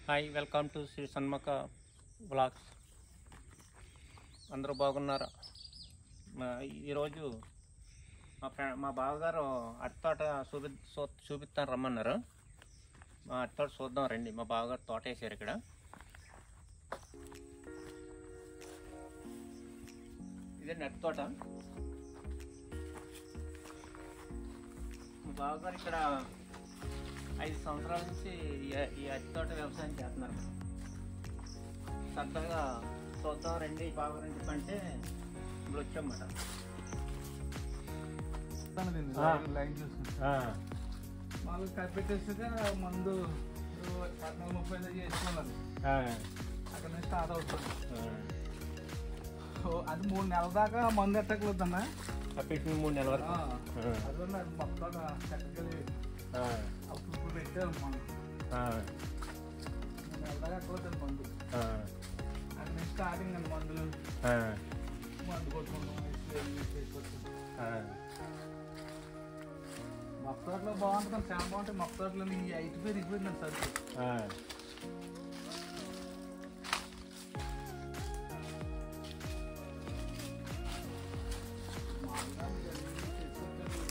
Hi welcome to Sri సన్మక blogs అందరూ బాగున్నారా మా- ఈరోజు మా ఫ్రెండ్ మా బావగారు అట్టి తోట చూపి చూ- చూపిస్తాను రమ్మన్నారు మా అట్టి తోట చూద్దాం రండి మా బావగారు తోట వేసారు ఇక్కడ ఇదే అట్టి తోట మా బావగారు ఇక్కడ ఐదు సంవత్సరాల నుంచి ఈ- ఈ అట్టి తోట వ్యవసాయం చేస్తున్నారు సరదాగా చూద్దాం రండి బాగా రండి అంటే ఇప్పుడు వచ్చామన్నమాట ఆ. లైన్ చూసుకుంటా మామూలుగా కప్పెట్టేసాక మందు పద్నాలుగు ముప్పై ఐదు చేసుకోవాలి అక్కడ నుంచి స్టార్ట్ అవుతుంది ఓ, అది మూడు నెలల దాకా మందు ఎట్టకలేదు అన్న పెట్టిన మూడు నెలల వరకు అది కూడా అది మొత్తం చక్కగా ఆ, అప్పుడు ఇప్పుడు పెట్టారు మనం ఆ, మూడు నెలల దాకా ఎక్కలేదు మందు ఆ, అక్కడ నుంచి స్టార్టింగ్ అండి మందులు ఆ, మందు కొట్టుకుంటాం ఇసుక చేసుకొచ్చాం ఆ. మొక్క తోటలో బాగుంటుంది చాలా బాగుంటాయి మొక్క తోటలో ఈ ఐదు పేరు ఇచ్చిపోయిందండి సరుకు ఆ. మామూలుగా ఇవన్నీ చేసుకొచ్చారు.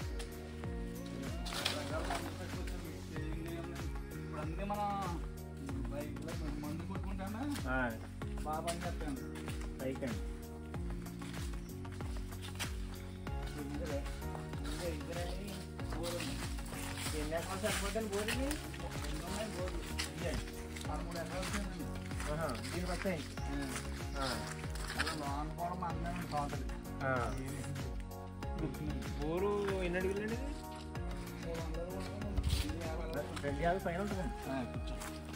రకరకాల మందులు పెట్టుకొచ్చారు. మిక్స్ చేయండి అని. ఇప్పుడు అన్నీ మన బైక్లో మందు కొట్టుకుంటానా ఆ, బాగా పని చేస్తాను పైకండి ఇద్దరే ఇద్దరే ఇద్దరని బోరు ఉంది. ఎన్ని ఎకరాలు సరిపోతుంది బోరుకి ఎన్ని ఉన్నాయి బోర్లు ఇయ్యండి. పదమూడు ఎకరాలు వచ్చాయండి ఆహా, దీనికి వస్తాయి ఆ, అలా లోన్ కూడా మా అన్నీ బాగుంటుంది ఆ. బోరు ఎన్ని అడుగులండి ఇది? మూడు వందలు కూడా ఇది యాభై వేలు. రెండు యాభై పైన ఉంటుంది ఆ, కూర్చో.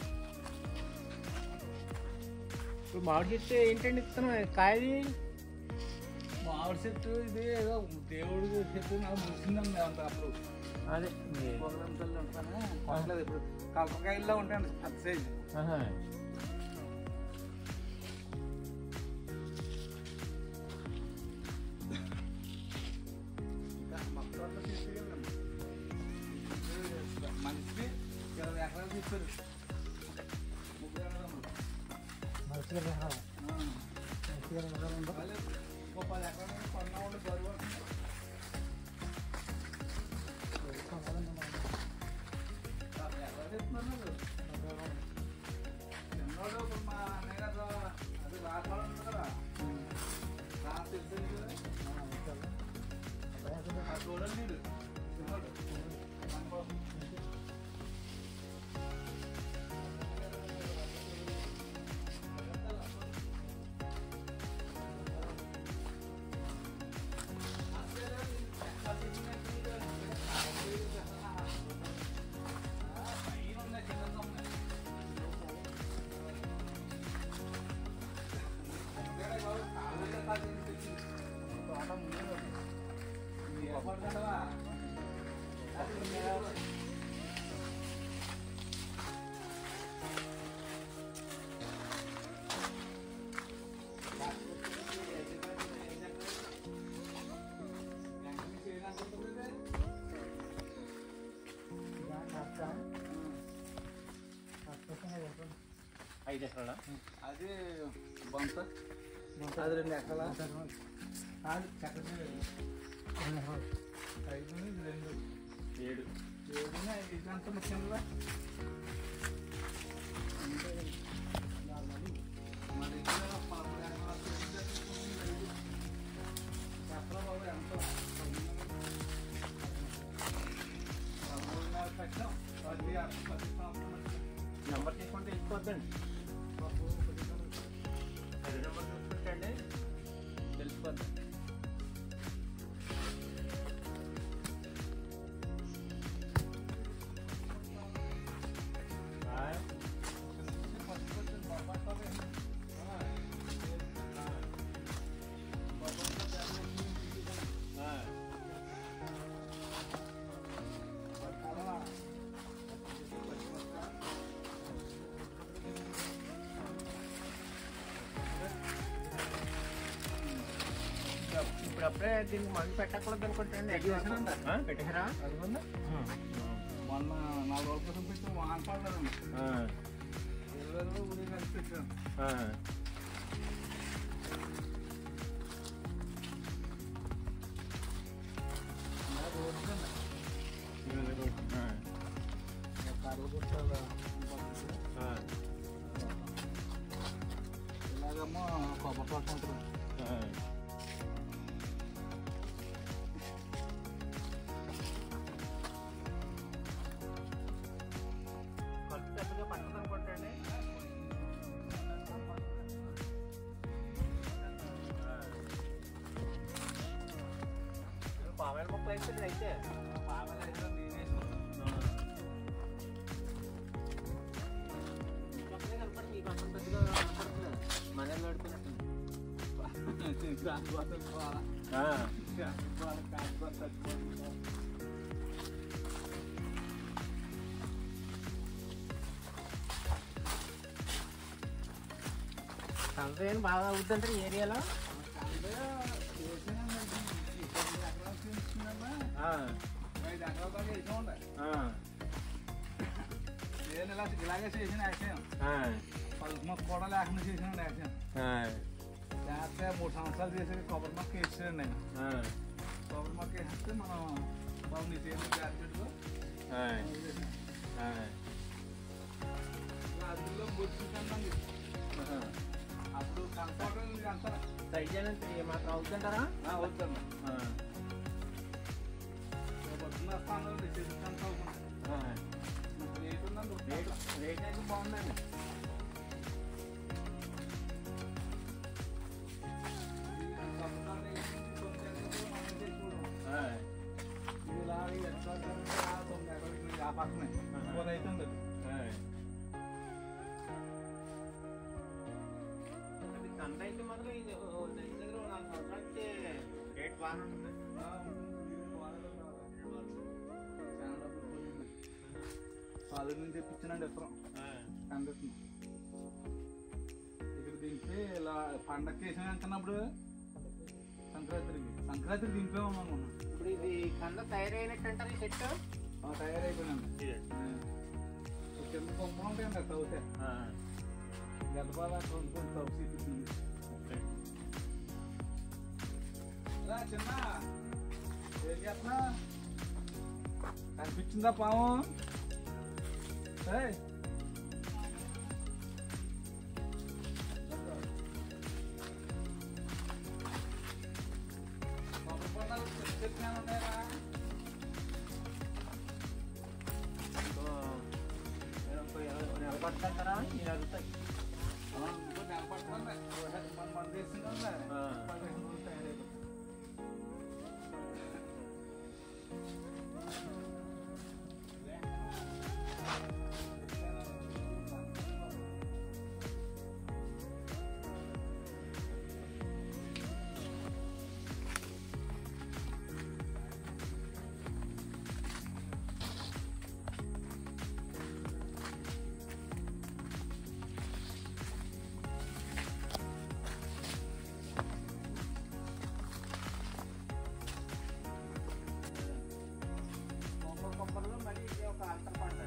ఇప్పుడు మామిడి చెట్టు ఏంటండి ఇస్తాను కాయది మామిడి చెట్టు ఇది ఏదో దేవుడు చెట్టు నాకు మురిసిందండి అంత అప్పుడు అదే పొగలంతల్లో ఉంటాను కొనలేదు ఇప్పుడు కలపకాయల్లో ఉంటాను పెద్ద సైజు ఆహా. ఇంకా మొత్తం తీసుకెళ్ళండి మనిషికి ఇరవై ఎకరాలు తీస్తారు ముగ్గురు ఎకరాలు వాళ్ళు ఓ పది ఎకరాలు కొన్న వాళ్ళు బరువు యాభై ఎకరాలు ఇస్తున్నారు చిన్నోడు ఇప్పుడు మా అన్నయ్య గారు అది రాకుండా ఉంది కదా రా తెలుసు కదా ఆ చూడండి మీరు చిన్నోడు మన కోసం. ఐదు ఎకరాల అది బొంత అది రెండు ఎకరాల అది చక్కగా ఐదు ఇది రెండు ఏడు ఏడున్న ఇది అంత ముఖ్యంగా మరి ఇక్కడ పదమూడు ఎకరాలు చెప్పరా బాబు ఎంత పదమూడున్నర పెట్టాం పది పది సంవత్సరం నెంబర్ తీసుకుంటే వెళ్ళిపోద్దండి పది నెంబర్ చూసుకుంటే తెలిసిపోద్ది ఆయ్. ఆయ్. ఇప్పుడప్పుడే దీనికి మందు పెట్టకూడదు అనుకుంటాండి పెట్టేసానండి. ఆ, పెట్టేసారా అది మొన్న నాలుగు రోజుల క్రితం పెట్టి వాన పడలేదండి రోజులు ఊరి కలిసి పెట్టాను ఆ. ఇలా రోడ్డు కింద. ఆ. ఇలా కర్రలు కొట్టాలి. ఆ. ఇలాగేమో కొబ్బరి తోట ఉంటుంది ఆ. ఖర్చు పెద్దగా పట్టదు అనుకుంటండి పామాయిల్ మొక్కలు అయితే అయితే బాగా లేదు, నేనే వేసుకున్నాను. మనలో ఆడుతున్నట్టు దానికోసం పోవాలా. దానికోసం కాకపోతే చచ్చిపోతుందా. సంతేం బాగా అవుతుంటారు ఏరియాలో అంటే వేసానండి. ఈ తొమ్మిది ఎకరాలు తీసుకున్నామా? ఐదు ఎకరాల దాకా వేసాం ఉండే. నేను ఇలా ఇలాగే చేసిన యాక్షన్ పలుపు మొక్క కూడా లేకుండా చేసిన యాక్షన్ లేకపోతే మూడు సంవత్సరాలు చేసి కొబ్బరి మొక్క వేసాను నేను కొబ్బరి మొక్క వేస్తే మనం బాగుంది చేసి జాకెట్లు అందులో బొచ్చుకుంటాను అప్పుడు కంఫర్ట్ అంటారా సైజ్ అనేది మాత్రం అవుతుంటారా వద్దండి పొద్దున్న స్థానంలో చేసి కంఫర్ట్ రేట్ ఉందండి రేట్ రేట్ అయితే బాగుందండి కంద అయితే మాత్రం ఇది ఓ దగ్గర దగ్గర ఓ నాలుగు సంవత్సరాలకి రేట్ బాగానే ఉంటుంది పాలు నుంచి తెప్పించానండి ఎత్తరం కందిస్తుంది ఇక్కడ దింపి ఇలా పండగ వేసిన వెళ్తున్నప్పుడు సంక్రాంతికి సంక్రాంతికి దింపే ఉన్నాను మనం ఇప్పుడు ఇది కంద తయారైనట్టు అంటారు ఈ సెట్ ఆ, తయారైపోయినండి కింద కొమ్మలు ఉంటాయండి అక్కడ అవుతే గర్భాల కొన్ని కొన్ని తప్పు చూపిస్తుంది రా చిన్న ఏం చేస్తున్నా కనిపించిందా పాము ఏయ్. కొబ్బరి బొండాలు చెట్టు ఉన్నాయా నిలబడతారా నేను అడుగుతాయి కొబ్బరి కొబ్బరిలో మళ్ళీ ఇది ఒక అంతర పంట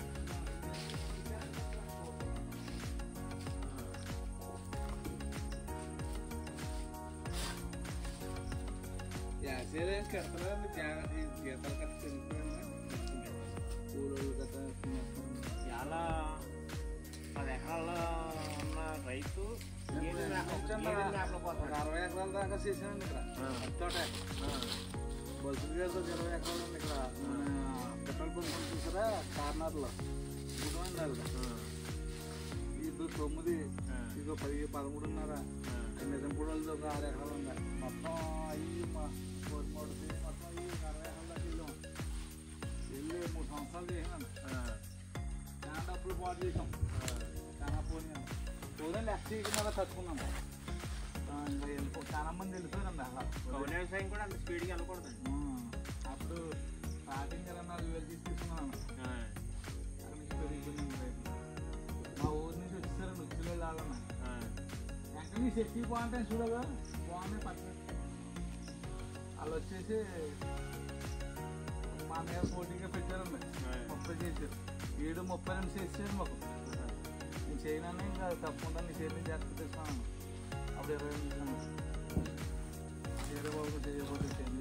గీతలు కట్ట కూలోళ్ళు కట్ట చాలా పది ఎకరాల్లో ఉన్న రైతు గేదె మేక- గేదె మేకల ఒక కోసం. అరవై ఎకరాల దాకా చేసానండి ఇక్కడ ఆ. తోట ఆ, బస్సులు గారితో ఇరవై ఎకరాలు ఉంది ఇక్కడ మన పెట్రోల్ బంక్ చూసారా కార్నర్లో గుడివండి అది ఆ, ఇది తొమ్మిది ఆ, ఇదిగో పది పదమూడున్నర ఆ. నిజంపూడి వాళ్ళది ఒక ఆరు ఎకరాలు ఉంది మొత్తం అయ్యి మా కోటి మూడు మొత్తం అయ్యి అరవై ఎకరాల దాకా వెళ్ళాం వెళ్ళి మూడు సంవత్సరాలు చేసినాను ఆ, చాలా డబ్బులు పాటు చేసాం చాలా పోనీ పోనీ లెక్క చేయకుండా తట్టుకున్నాము ఆ, ఇంకా వెళ్ళిపో చాలా మంది వెళ్ళిపోయారండి అలా కౌలు వ్యవసాయం కూడా అంత స్పీడ్గా వెళ్ళకూడదు ఆ, అప్పుడు స్టార్టింగ్ ఇరవై నాలుగు వేలు తీసి తీసుకున్నాను ఆ, అక్కడ నుంచి పెరిగిపోయింది రేటు. మా ఊరి నుంచి వచ్చేసారండి వచ్చి వెళ్ళాలన్నా ఆ, ఎక్కడ నీ శక్తి బాగుంటాయి చూడగా బాగున్నాయి పక్కన వాళ్ళు వచ్చేసి మా మీద పోటీగా పెట్టారండి ఆ. ముప్పై చేశారు ఏడు ముప్పై రెండు చేసారు మాకు చేయనని ఇంకా తప్పకుండా నీ చేతి జాగ్రత్త తెస్తాను అప్పుడు ఇరవై నిమిషాలు వేరే బాబు చేయకపోతే చేయండి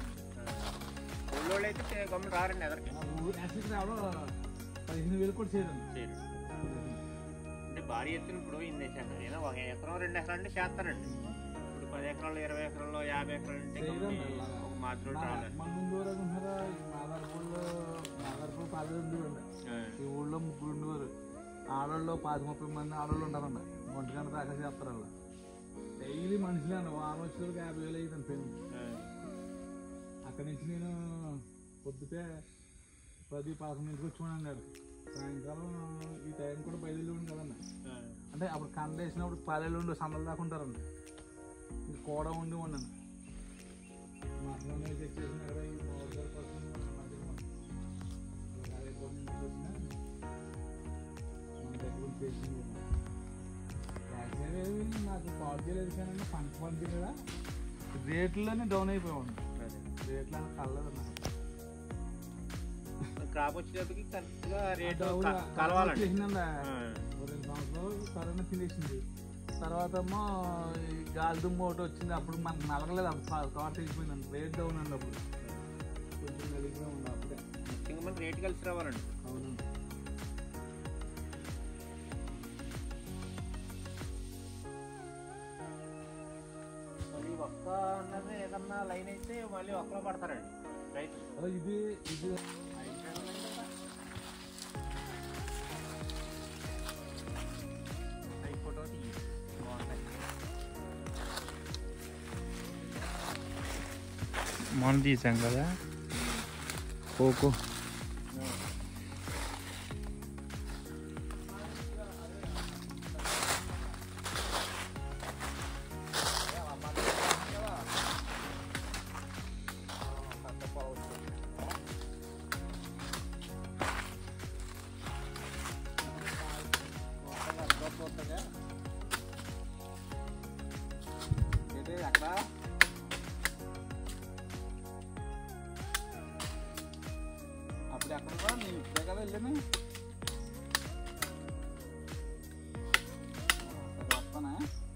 ఊళ్ళో అయితే గమ్మున రారండి ఎదరికి యాక్సిడెంట్ రావడం పదిహేను వేలు కూడా చేయరండి చేయరు అంటే భారీ ఎత్తున ఇప్పుడు ఇన్ని ఎకరాలు ఏదో ఒక ఎకరం రెండు ఎకరాలు అంటే చేస్తారండి ఇప్పుడు పది ఎకరాలు ఇరవై ఎకరాలు యాభై ఎకరాలు అంటే చేయరండి గమ్మున అలాగా. ఒక మాత్రం రావాలి మన ముందు వరకు ఉన్నారా మాదార్పూర్లో మాదార్పూర్ పది ఉండేవారు ఈ ఊళ్ళో ముగ్గురు ఉండేవారు ఆడవాళ్ళు పాతి ముప్పై మంది ఆడవాళ్ళు ఉంటారండి ఒంటి గంట దాకా చేస్తారు వాళ్ళు డైలీ మనుషులే అండి వారం వచ్చేసరికి యాభై వేలు అయ్యింది పేమెంట్ అక్కడి నుంచి నేను పొద్దుటే పది పదకొండింటికి వచ్చి గారు సాయంకాలం ఈ టైం కూడా బయలుదేరి ఉంది కదండి అంటే అప్పుడు కండ వేసినప్పుడు పల్లెలు ఉండి సందలు దాకా ఉంటారండి ఇది కూడా ఉండి ఉండండి మటన్ చెక్ చేసిన కదా ఈ మామిడి గారి కోసం మధ్యలో మన అదే కొన్ని చూసినా మన దగ్గర నుంచి చేసింది యాక్చువల్లీ నాకు కాల్ చేయలేదు కానీ పంట పండి కదా రేట్లోనే డౌన్ అయిపోయాడు రేట్లు అని కలలేదు నాకు క్రాప్ వచ్చేటప్పటికి కరెక్ట్గా రేటు డౌన్ క- కలవాలండి చేసిందండి ఆ. ఓ రెండు సంవత్సరాలు కరోనా తినేసింది తర్వాత ఏమో ఈ గాలి దుమ్ము ఒకటి వచ్చింది అప్పుడు మనకు నలగలేదు అప్పుడు కా- తోట వెళ్ళిపోయిందండి రేట్ డౌన్ అండి అప్పుడు కొంచెం నలిగిపోయి ఉంది అప్పుడే ముఖ్యంగా మనకి రేటు కలిసి రావాలండి అవునండి మళ్ళీ ఒక్క అన్నది ఏదన్నా లైన్ అయితే మళ్ళీ ఒక్కలో పడతారండి రైతు అదే ఇది ఇది ఫోటో బాగుంటాయి మొన్న తీసాం కదా పోకో అక్కడ అప్పుడు ఎక్కడ కూడా నేను ఇప్పుడే కదా వెళ్ళాను సరే వస్తానా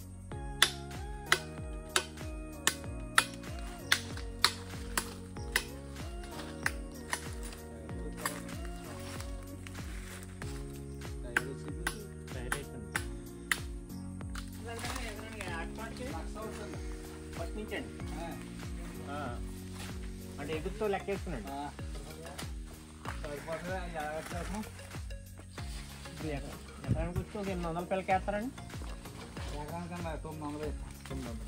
టైర్ వేసేది లక్ష అవుతుంది ఫస్ట్ నుంచి అండి ఆ. అంటే ఎదురుతో లెక్కేస్తున్నాండి ఆ. సరిపోతుందా యాభై శాతం ఇప్పుడు ఎకరా- ఎకరానికి వచ్చి ఒక ఎనిమిది వందల పిల్లకి వేస్తారండి ఎకరానికన్నా తొమ్మిది వందలు తొమ్మిది వందలు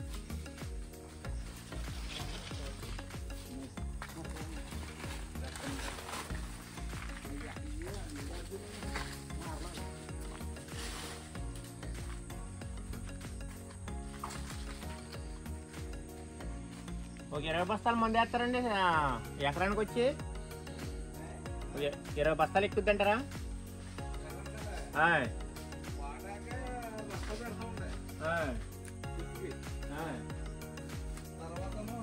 ఒక ఇరవై బస్తాలు మంది వేస్తారండి ఆ, ఎకరానికి వచ్చి ఒక ఇరవై బస్తాలు ఎక్కుద్దంటారా ఆయ్, వాడాక లక్ష పెడతా ఉండే ఆయ్, చెట్టుకి. ఆయ్. తర్వాతను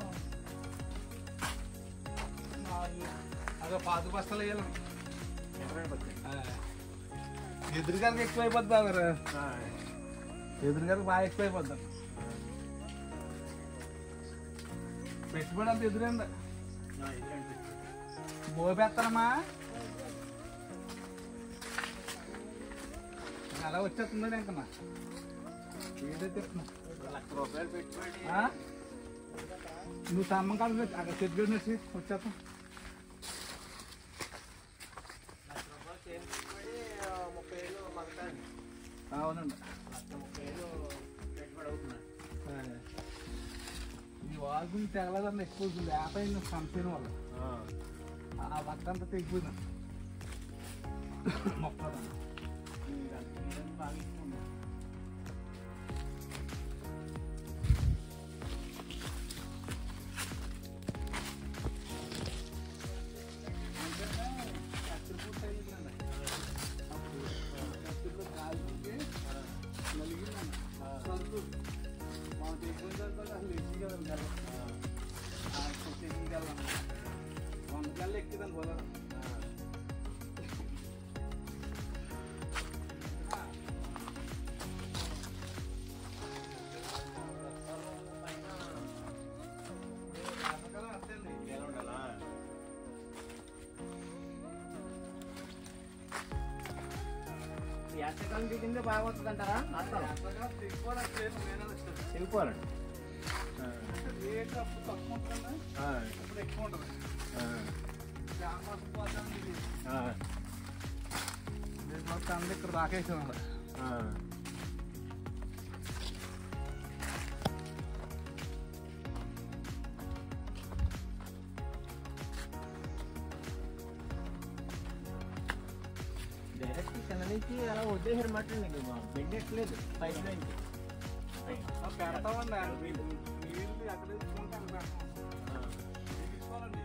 నాలుగు అదే పాత బస్తాలు వేయాలి ఎకరానికి వచ్చి ఎదురుగారికి ఎక్కువ అయిపోద్ది బాగా ఆయ్. ఎదురుగారికి బాగా ఎక్కువ అయిపోద్ది పెట్టుబడి అంత ఎదురండి ఆ, ఇదేంటి? మోపేస్తానమ్మా అలా వచ్చేస్తుందండి ఇంకన్నా ఏదైతే లక్ష రూపాయలు పెట్టుబడి ఆ? నువ్వు సమ్మం కాదు అక్కడ చెట్టు వచ్చి వచ్చేస్తాం లక్ష రూపాయలు చేసి పెట్టుబడి ఆ, ముప్పై వేలు మగతాండి అవునండి లక్ష ముప్పై వేలు పెట్టుబడి అవుతున్నాయి ఈ వాల్పుని తెగలేదండి ఎక్కువ లేత అయింది సంశయం వల్ల ఆ బట్ట అంతా తెగిపోయింది మొక్కదండి బాగా ఇస్తుంది ఎక్కిదాన్ని పోదా వేసవికాలం దిగిందే బాగా వస్తుంది అంటారా అసలు ఎంతగా దిగుబడి అంటే నేను ఇష్టం. తెగిపోవాలండి రేట్ అప్పుడు తక్కువ ఉంటుంది ఇప్పుడు ఎక్కువ ఉంటుంది జామాకు పోతాను ఇది రేపు మొత్తం అందరూ ఇక్కడ రాకేసాను డైరెక్ట్ కింద నుంచి అలా వదిలేసారు మాట బెండెట్లేదు పైన నుంచి పెడతామండి మీరు మీరు అక్కడ తీసుకుంటే అక్కడ పెడతాం తీసుకోవాలండి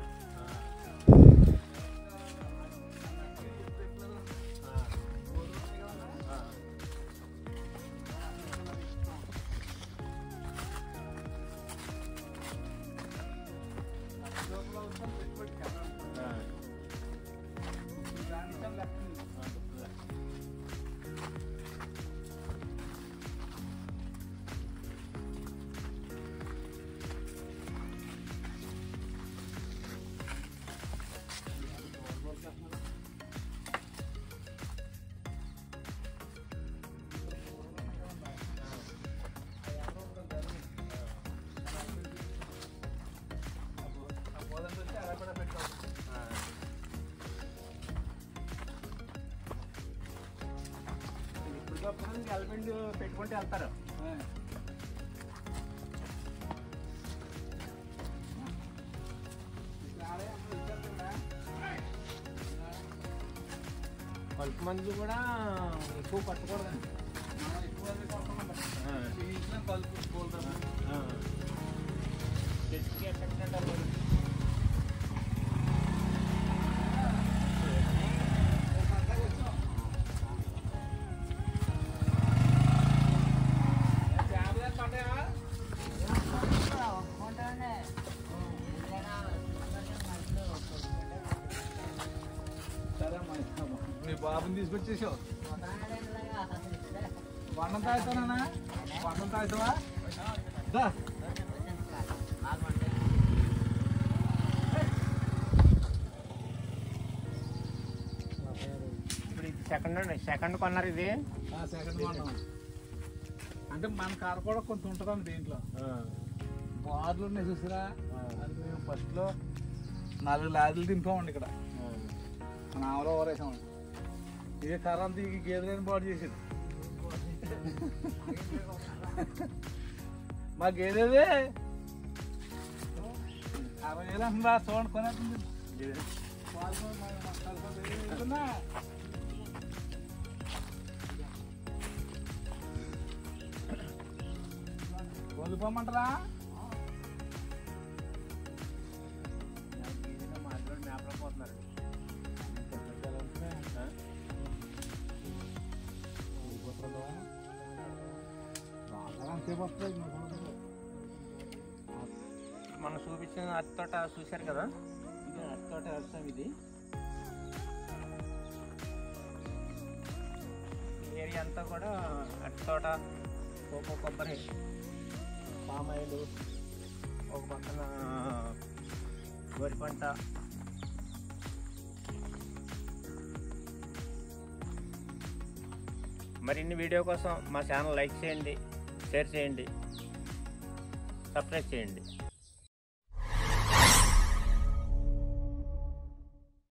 ఇప్పటికప్పుడు ఎల్బెండ్ పెట్టుకుంటే వెళ్తారు కలుపు మందులు కూడా ఎక్కువ పట్టకూడదండి చెట్టుకి ఎఫెక్ట్ అంటారు మరి. సరే అమ్మా ఇస్తాము. మీ బాబుని తీసుకొచ్చేసావు బండం తాగుతానా బండం తాగుతావా దా. ఇప్పుడు ఇది సెకండ్ అండి సెకండ్ కొన్నారు ఇది ఆ, సెకండ్ బండం అంటే మన కారు కూడా కొంత ఉంటుందండి దీంట్లో బార్లు ఉన్నాయి చూసారా అది మేము ఫస్ట్లో నాలుగు లారీలు దింపామండి ఇక్కడ మన ఆవలో ఓరేసామండి ఏ కారు అంతా ఈ గేదెలని బాడు చేసేది మా గేదెది అరవై వేలు అంటుందా చూడండి కొనేస్తుంది పాలు కొని మా- మా కలప వేలు ఉంటుందా? వదిలిపోమంటారా మాట్లాడి మేపలో పోతున్నారు అంతసేపు వస్తుంది మా సంవత్సరం. మనం చూపించిన అత్తి తోట చూశారు కదా ఇది అత్తి తోట వ్యవసాయం ఇది ఈ ఏరియా అంతా కూడా అత్తి తోట కోకో కొబ్బరి పామాయిలు ఒక పక్కన వరి పంట మరిన్ని వీడియో కోసం మా ఛానల్ లైక్ చేయండి షేర్ చేయండి సబ్స్క్రైబ్ చేయండి